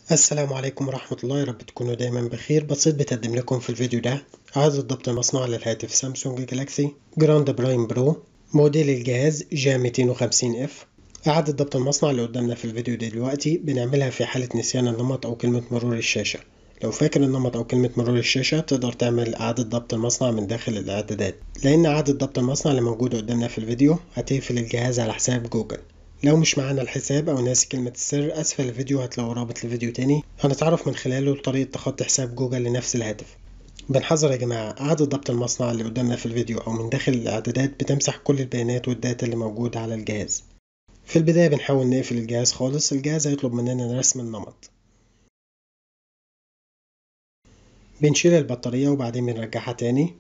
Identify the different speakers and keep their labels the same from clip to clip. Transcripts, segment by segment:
Speaker 1: السلام عليكم ورحمة الله يا رب تكونوا دايما بخير بسيط بتقدم لكم في الفيديو ده إعادة ضبط المصنع للهاتف سامسونج جالاكسي جراند برايم برو موديل الجهاز جا 250 اف إعادة ضبط المصنع اللي قدامنا في الفيديو ده دلوقتي بنعملها في حالة نسيان النمط أو كلمة مرور الشاشة لو فاكر النمط أو كلمة مرور الشاشة تقدر تعمل إعادة ضبط المصنع من داخل الإعدادات لأن إعادة ضبط المصنع اللي موجودة قدامنا في الفيديو هتقفل الجهاز على حساب جوجل لو مش معانا الحساب او ناسي كلمة السر اسفل الفيديو هتلاقوا رابط لفيديو تاني هنتعرف من خلاله طريقة تخطي حساب جوجل لنفس الهاتف بنحذر يا جماعة إعادة ضبط المصنع اللي قدامنا في الفيديو أو من داخل الإعدادات بتمسح كل البيانات والداتا اللي موجودة على الجهاز في البداية بنحاول نقفل الجهاز خالص الجهاز هيطلب مننا رسم النمط بنشيل البطارية وبعدين بنرجعها تاني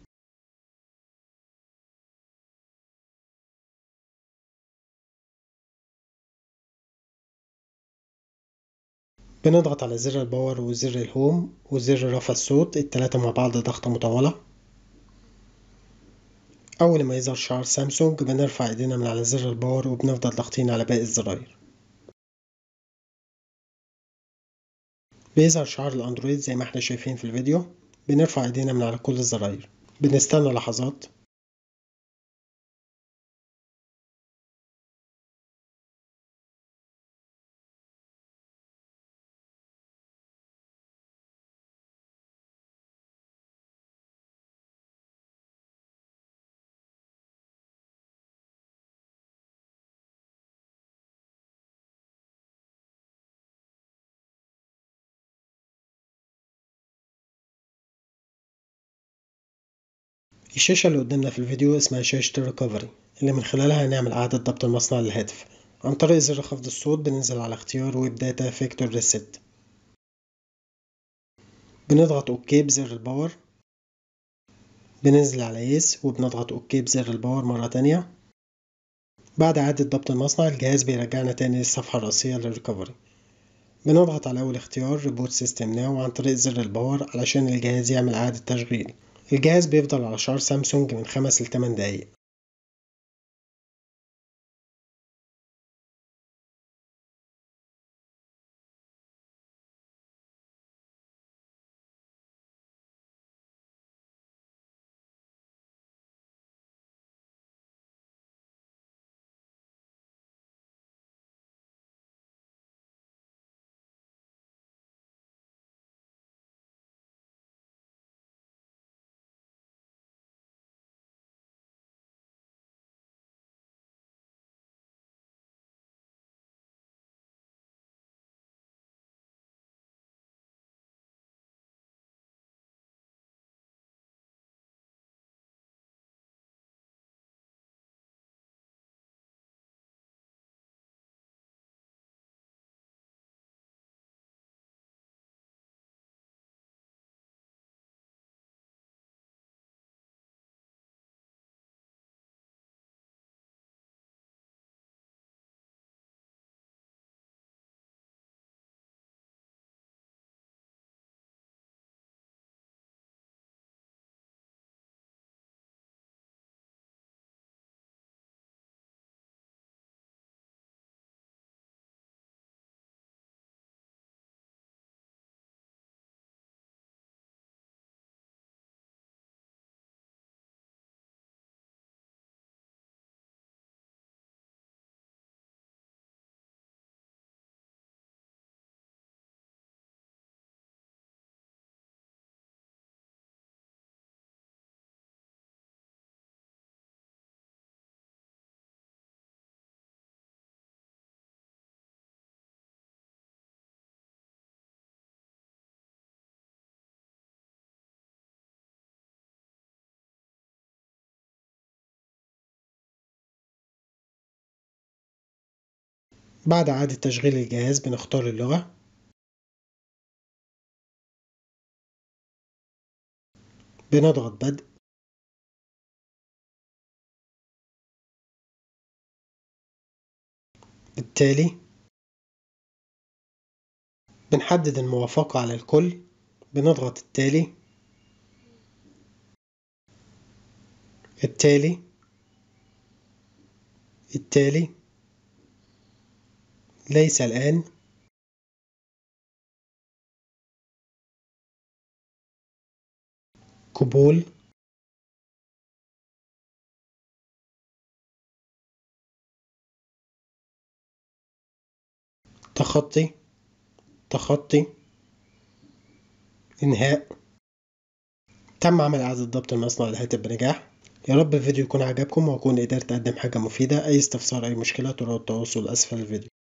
Speaker 1: بنضغط على زر الباور وزر الهوم وزر رفع الصوت التلاتة مع بعض ضغطة مطولة أول ما يظهر شعار سامسونج بنرفع ايدينا من على زر الباور وبنفضل ضاغطين على باقي الزراير بيظهر شعار الأندرويد زي ما احنا شايفين في الفيديو بنرفع ايدينا من على كل الزراير بنستنى لحظات الشاشة اللي قدامنا في الفيديو اسمها شاشة الريكفري اللي من خلالها هنعمل إعادة ضبط المصنع للهاتف عن طريق زر خفض الصوت بننزل على اختيار ويب داتا فيكتور ريست بنضغط اوكي بزر الباور بننزل على يس وبنضغط اوكي بزر الباور مرة تانية بعد إعادة ضبط المصنع الجهاز بيرجعنا تاني للصفحة الرئيسية للريكفري بنضغط على أول اختيار ريبوت سيستم ناو عن طريق زر الباور علشان الجهاز يعمل إعادة تشغيل الجهاز بيفضل على شعار سامسونج من خمس لتمن دقايق بعد إعادة تشغيل الجهاز بنختار اللغة بنضغط بدء بالتالي بنحدد الموافقة على الكل بنضغط التالي التالي التالي ليس الآن قبول تخطي تخطي إنهاء تم عمل إعادة ضبط المصنع للهاتف بنجاح يا رب الفيديو يكون عجبكم وأكون قدرت أقدم حاجة مفيدة أي استفسار أي مشكلة ترى التواصل أسفل الفيديو